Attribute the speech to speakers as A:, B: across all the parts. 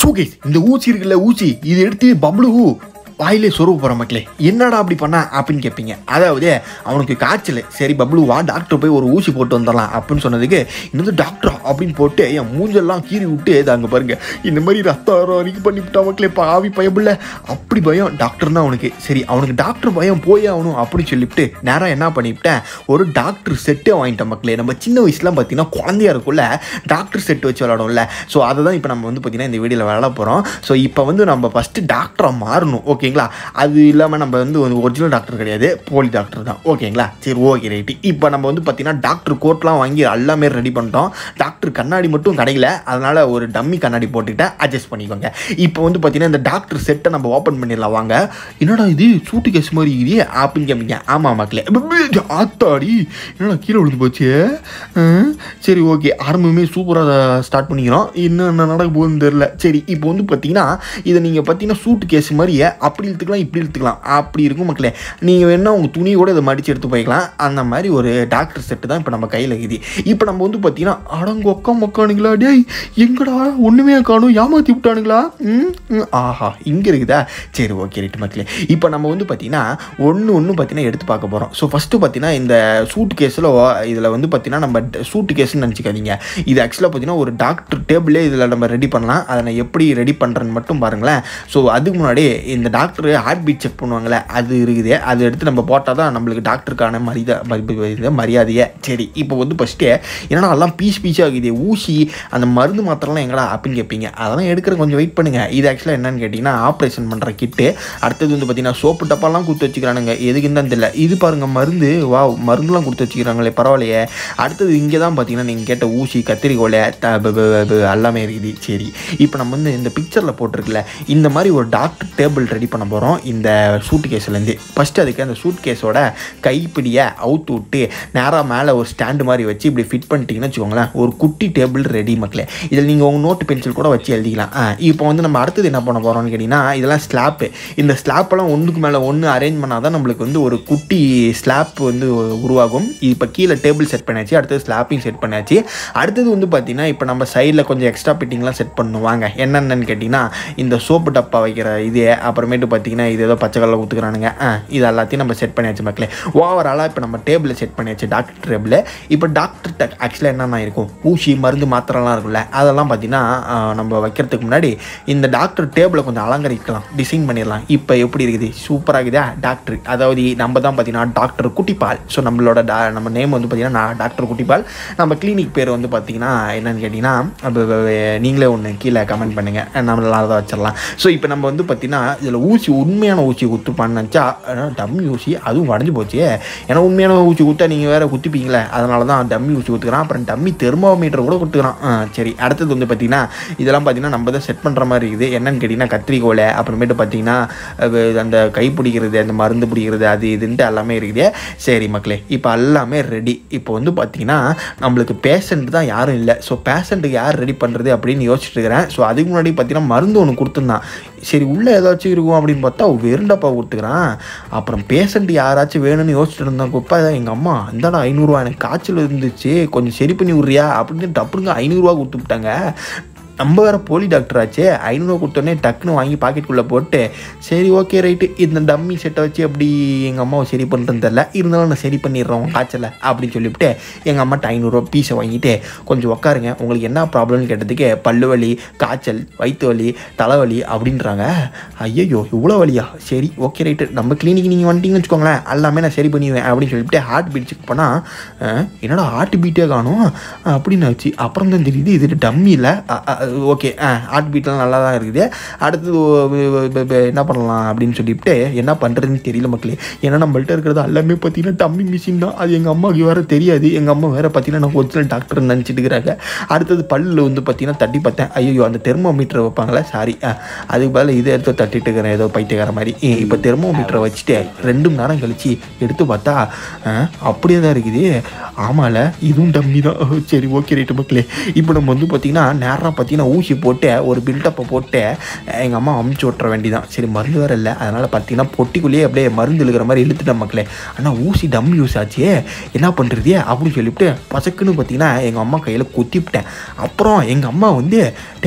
A: so guys இந்த ஊசி இருக்குல்ல ஊசி இது எடுத்து பப்ளு வாயிலே சொருவ போகிற மக்களே என்னடா அப்படி பண்ணா அப்படின்னு கேட்பீங்க அதாவது அவனுக்கு காய்ச்சல் சரி பப்ளு வா டாக்டர் போய் ஒரு ஊசி போட்டு வந்துடலாம் அப்படின்னு சொன்னதுக்கு இன்னொரு டாக்டரா அப்படின்னு போட்டு என் மூஞ்செல்லாம் கீறி விட்டு இது அங்கே பாருங்க இந்த மாதிரி ரத்தம் வர வரைக்கும் பண்ணிவிட்டா மக்களே பாவி பயமில்ல அப்படி பயம் டாக்டர்னா அவனுக்கு சரி அவனுக்கு டாக்டர் பயம் போய் ஆகணும் அப்படின்னு சொல்லிவிட்டு நேராக என்ன பண்ணிவிட்டேன் ஒரு டாக்டர் செட்டே வாங்கிட்டேன் மக்களே நம்ம சின்ன வயசுலாம் பார்த்தீங்கன்னா குழந்தையா இருக்குள்ள டாக்டர் செட் வச்சு விளாடும்ல ஸோ அதை தான் இப்போ நம்ம வந்து பார்த்தீங்கன்னா இந்த வீடியோவில் விளாட போகிறோம் ஸோ இப்போ வந்து நம்ம ஃபஸ்ட்டு டாக்டராக மாறணும் ஓகேங்களா அது இல்லாமல் நம்ம வந்து ஒரு ஒரிஜினல் டாக்டர் கிடையாது போலி டாக்டர் தான் ஓகேங்களா சரி ஓகே ரைட்டு இப்போ நம்ம வந்து பார்த்தீங்கன்னா டாக்டர் கோட்லாம் வாங்கி எல்லாமே ரெடி பண்ணிட்டோம் டாக்டர் கண்ணாடி மட்டும் கிடைக்கல அதனால் ஒரு டம்மி கண்ணாடி போட்டுக்கிட்டேன் அட்ஜஸ்ட் பண்ணிக்கோங்க இப்போ வந்து பார்த்தீங்கன்னா இந்த டாக்டர் செட்டை நம்ம ஓப்பன் பண்ணிடலாம் வாங்க என்னடா இது சூட்டு கேஸ் மாதிரி இதே அப்படின்னு கேட்பீங்க ஆமாம் மக்களே ஆத்தாடி என்னடா கீழே விழுந்து போச்சு ஆ, சரி ஓகே ஆரம்பமே சூப்பராக ஸ்டார்ட் பண்ணிக்கிறோம் இன்னும் என்ன நடக்க போகுதுன்னு தெரில சரி இப்போ வந்து பார்த்தீங்கன்னா இதை நீங்கள் பார்த்தீங்கன்னா சூட்டு கேஸ் மாதிரியே அப்படி இழுத்துக்கலாம் இப்படி இழுத்துக்கலாம் அப்படி இருக்கும் மக்களே நீங்கள் வேணா உங்கள் துணி கூட இதை மடித்து எடுத்து போய்க்கலாம் அந்த மாதிரி ஒரு டாக்டர் செட்டு தான் இப்போ நம்ம கையில் இருக்குது இப்போ நம்ம வந்து பார்த்தீங்கன்னா அடங்கு ஒக்கா மொக்கானுங்களா டேய் எங்கடா ஒன்றுமே காணும் ஏமாற்றி விட்டானுங்களா ம் ம், ஆஹா இங்கே இருக்குதா சரி ஓகே ரைட்டு மக்களே இப்போ நம்ம வந்து பார்த்தீங்கன்னா ஒன்று ஒன்று பார்த்தீங்கன்னா எடுத்து பார்க்க போகிறோம் ஸோ ஃபஸ்ட்டு பார்த்தீங்கன்னா இந்த சூட் கேஸில் இதில் வந்து பார்த்தீங்கன்னா நம்ம சூட் கேஸ்னு நினச்சிக்காதீங்க இது ஆக்சுவலாக பார்த்தீங்கன்னா ஒரு டாக்டர் டேபிளே இதில் நம்ம ரெடி பண்ணலாம் அதை நான் எப்படி ரெடி பண்ணுறேன்னு மட்டும் பாருங்களேன் ஸோ அதுக்கு முன்னாடி இந்த டாக்டர் ஹார்ட் பீட் செக் பண்ணுவாங்களே அது இருக்குது அதை எடுத்து நம்ம போட்டால் தான் நம்மளுக்கு டாக்டருக்கான மரியாதை மரி- இது மரியாதையே சரி இப்போ வந்து ஃபஸ்ட்டு என்னடா எல்லாம் பீஸ் பீஸாக இருக்குது ஊசி அந்த மருந்து மாத்திரலாம் எங்கடா அப்படின்னு கேட்பீங்க அதெல்லாம் எடுக்கிற கொஞ்சம் வெயிட் பண்ணுங்கள் இது ஆக்சுவலாக என்னன்னு கேட்டிங்கன்னா ஆப்ரேஷன் பண்ணுற கிட்டு அடுத்தது வந்து பார்த்தீங்கன்னா சோப்பு டப்பாலாம் கொடுத்து வச்சுக்கிறானுங்க எதுக்குன்னு தான் தெரியல இது பாருங்கள் மருந்து வா மருந்துலாம் கொடுத்து வச்சுக்கிறாங்களே பரவாயில்லையே அடுத்தது இங்கே தான் பார்த்தீங்கன்னா நீங்கள் கேட்ட ஊசி கத்திரிக்கோலை த- ப- ப- ப- எல்லாமே இருக்குது சரி இப்போ நம்ம வந்து இந்த பிக்சரில் போட்டிருக்குல்ல இந்த மாதிரி ஒரு டாக்டர் டேபிள் ரெடி பண்ண போகிறோம் இந்த சூட் கேஸ்லேருந்து ஃபஸ்ட்டு அதுக்கு அந்த சூட் கேஸோட கைப்பிடியை அவுத்து விட்டு நேராக மேலே ஒரு ஸ்டாண்டு மாதிரி வச்சு இப்படி ஃபிட் பண்ணிட்டீங்கன்னு வச்சுக்கோங்களேன் ஒரு குட்டி டேபிள் ரெடி மக்களே இதில் நீங்கள் உங்கள் நோட்டு பென்சில் கூட வச்சு எழுதிக்கலாம் ஆ, இப்போ வந்து நம்ம அடுத்தது என்ன பண்ண போகிறோம்னு கேட்டிங்கன்னா இதெல்லாம் ஸ்லாப்பு இந்த ஸ்லாப்பெல்லாம் ஒன்றுக்கு மேலே ஒன்று அரேஞ்ச் பண்ணால் தான் நம்மளுக்கு வந்து ஒரு குட்டி ஸ்லாப் வந்து உருவாகும் இப்போ கீழே டேபிள் செட் பண்ணியாச்சு அடுத்தது ஸ்லாப்பையும் செட் பண்ணியாச்சு அடுத்தது வந்து பார்த்தீங்கன்னா இப்போ நம்ம சைடில் கொஞ்சம் எக்ஸ்ட்ரா ஃபிட்டிங்லாம் செட் பண்ணுவாங்க என்னென்னு கேட்டிங்கன்னா இந்த சோப்பு டப்பா வைக்கிற இது அப்புறமேட்டு பார்த்தீங்கன்னா இது ஏதோ பச்சை கல்ல ஊற்றுக்கிறானுங்க ஆ, இது எல்லாத்தையும் நம்ம செட் பண்ணியாச்சு மக்களே ஓவராலாக இப்போ நம்ம டேபிளில் செட் பண்ணியாச்சு டாக்டர் டேபிள் இப்போ டாக்டர் ஆக்சுவலாக என்னென்ன இருக்கும் ஊசி மருந்து மாத்திரலாம் இருக்குல்ல அதெல்லாம் பார்த்தீங்கன்னா ஆ, நம்ம வைக்கிறதுக்கு முன்னாடி இந்த டாக்டர் டேபிளை கொஞ்சம் அலங்கரிக்கலாம் டிசைன் பண்ணிடலாம் இப்போ எப்படி இருக்குது சூப்பராக இருக்குதா டாக்டர் அதாவது நம்ம தான் பார்த்தீங்கன்னா டாக்டர் குட்டிப்பால் ஸோ நம்மளோட டா நம்ம நேம் வந்து பார்த்தீங்கன்னா நான் டாக்டர் குட்டிப்பால் நம்ம கிளினிக் பேர் வந்து பார்த்தீங்கன்னா என்னன்னு கேட்டிங்கன்னா அப்ப வ- வ- நீங்களே ஒன்று கீழே கமெண்ட் பண்ணுங்கள் நம்மளால தான் வச்சிடலாம் ஸோ இப்போ நம்ம வந்து பார்த்தீங்கன்னா இதில் ஊசி உண்மையான ஊசி குத்துப்பான்னு நினச்சா டம்மி ஊசி அதுவும் உடஞ்சி போச்சு ஏன்னா உண்மையான ஊசி குத்தா நீங்கள் வேறு குத்திப்பீங்களே அதனால தான் டம்மி ஊசி குத்துக்கிறான் அப்புறம் டம்மி தெர்மோமீட்டர் கூட குத்துக்கிறான் ஆ, சரி அடுத்தது வந்து பார்த்தீங்கன்னா இதெல்லாம் பார்த்தீங்கன்னா நம்ம தான் செட் பண்ணுற மாதிரி இருக்குது என்னன்னு கேட்டிங்கன்னா கத்திரிக்கோலை அப்புறமேட்டு பார்த்தீங்கன்னா அது அந்த கை பிடிக்கிறது அந்த மருந்து பிடிக்கிறது அது இதுன்ட்டு எல்லாமே இருக்குது சரி மக்களே இப்போ எல்லாமே ரெடி இப்போ வந்து பார்த்தீங்கன்னா நம்மளுக்கு பேஷண்ட் தான் யாரும் இல்லை ஸோ பேஷண்ட்டுக்கு யார் ரெடி பண்ணுறது அப்படின்னு யோசிச்சுட்டு இருக்கிறேன் ஸோ அதுக்கு முன்னாடி பார்த்தீங்கன்னா மருந்து ஒன்று கொடுத்துருந்தான் சரி உள்ளே ஏதாச்சும் இருக்கும் அப்படின்னு பார்த்தா வெறுண்டப்பா கொடுத்துக்கிறான் அப்புறம் பேஷண்ட் யாராச்சும் வேணும்னு யோசிச்சுட்டு இருந்தான் குப்பா எங்கள் அம்மா இந்தாடா ஐநூறுரூவா எனக்கு காய்ச்சல் இருந்துச்சு கொஞ்சம் சரி பண்ணி விட்றியா அப்படின்னு டப்புங்க ஐநூறுரூவா கொடுத்து விட்டாங்க நம்ம வேறு போலி டாக்டர் ஆச்சே ஐநூறுவா கொடுத்தோடனே டக்குன்னு வாங்கி பாக்கெட்டுக்குள்ளே போட்டு சரி ஓகே ரைட்டு இந்த டம்மி செட்டை வச்சு அப்படி எங்கள் அம்மாவை சரி பண்ணுறதுன்னு தெரில இருந்தாலும் நான் சரி பண்ணிடுறோம் காய்ச்சலை அப்படின்னு சொல்லிவிட்டு எங்கள் அம்மாட்ட ஐநூறுரூவா பீஸை வாங்கிட்டு கொஞ்சம் உட்காருங்க உங்களுக்கு என்ன ப்ராப்ளம்னு கேட்டதுக்கு பல்லு வலி காய்ச்சல் வயிற்று வலி தலைவலி அப்படின்றாங்க ஐயோ இவ்வளோ வலியா சரி ஓகே ரைட்டு நம்ம கிளினிக் நீங்கள் வந்துட்டீங்கன்னு வச்சுக்கோங்களேன் எல்லாமே நான் சரி பண்ணிடுவேன் அப்படின்னு சொல்லிவிட்டு ஹார்ட் பீட் செக் பண்ணால் என்னடா ஹார்ட் பீட்டே காணும் அப்படின்னு ஆச்சு அப்புறம் தான் தெரியுது இது டம்மி இல்லை ஓகே ஹார்ட் பீட்லாம் நல்லா தான் இருக்குது அடுத்தது ஒ- வ- வ- வ- வ- என்ன பண்ணலாம் அப்படின்னு சொல்லிவிட்டு என்ன பண்ணுறதுன்னு தெரியல மக்களே ஏன்னா நம்மள்ட்ட இருக்கிறது எல்லாமே பார்த்தீங்கன்னா டம்மி மிஷின் தான் அது எங்கள் அம்மாவுக்கு வேறு தெரியாது எங்கள் அம்மா வேறு பார்த்தீங்கன்னா நான் ஒரிஜினல் டாக்டர் நினச்சிட்டு இருக்கிறாங்க அடுத்தது பல்லில் வந்து பார்த்தீங்கன்னா தட்டி பார்த்தேன் ஐயோ அந்த தெர்மோமீட்டர் வைப்பாங்களே சாரி அதுக்கு பதிலா இதை எடுத்து தட்டிட்டு இருக்கிறேன் ஏதோ பைத்தியக்கார மாதிரி இப்போ தெர்மோமீட்டரை வச்சுட்டு ரெண்டு மணி நேரம் கழிச்சு எடுத்து பார்த்தா அஹ், அப்படியே தான் இருக்குது ஆமால இதுவும் டம்மி தான் ஓ, சரி ஓகே ரைட்டு மக்களே இப்போ நம்ம வந்து பார்த்தீங்கன்னா நேராக பார்த்தீங்கன்னா ஊசி போட்டு ஒரு பில்டப்பை போட்டு எங்கள் அம்மா அமுச்சு விட்ற வேண்டிதான் சரி மருந்து வேறு இல்லை அதனால் பார்த்தீங்கன்னா பொட்டிக்குள்ளேயே அப்படியே மருந்து இழுக்கிற மாதிரி இழுத்துட்டேன் மக்களே ஆனால் ஊசி டம் யூஸ் ஆச்சே என்ன பண்ணுறது அப்படின்னு சொல்லிவிட்டு பசக்குன்னு பார்த்தீங்கன்னா எங்கள் அம்மா கையில் குத்திவிட்டேன் அப்புறம் எங்கள் அம்மா வந்து டேய்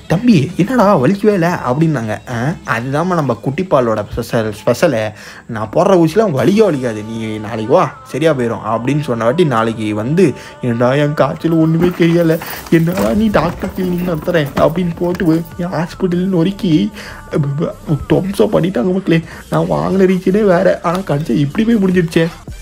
A: தம்பி என்னடா வலிக்கவே இல்லை அப்படின்னாங்க "ஆ, அதுதாம்மா நம்ம குட்டிப்பாலோட ஸ்பெஷல் ஸ்பெஷலு நான் போடுற ஊசிலாம் வலிக்க வலிக்காது நீ நாளைக்கு வா சரியாக போயிடும் அப்படின்னு சொன்ன வாட்டி நாளைக்கு வந்து என்னடா என் காய்ச்சல் ஒன்றுமே தெரியலை என்னடா நீ டாக்டர் கிளினிக் நடத்துகிறேன் அப்படின்னு போட்டு போய் என் ஹாஸ்பிட்டல் நொறுக்கி தொம்சம் பண்ணிட்டாங்க மக்களே நான் வாங்கின ரீச்சனே வேறு ஆனால் கடைசி இப்படி போய் முடிஞ்சிருச்சே